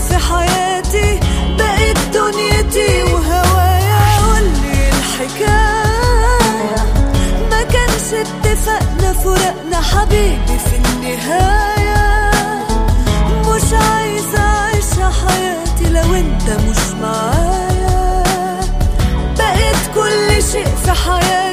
في حياتي بقت دنيتي وهوايا قولي الحكاية ما كانش اتفقنا فرقنا حبيبي في النهاية مش عايزة أعيش حياتي لو انت مش معايا بقيت كل شيء في حياتي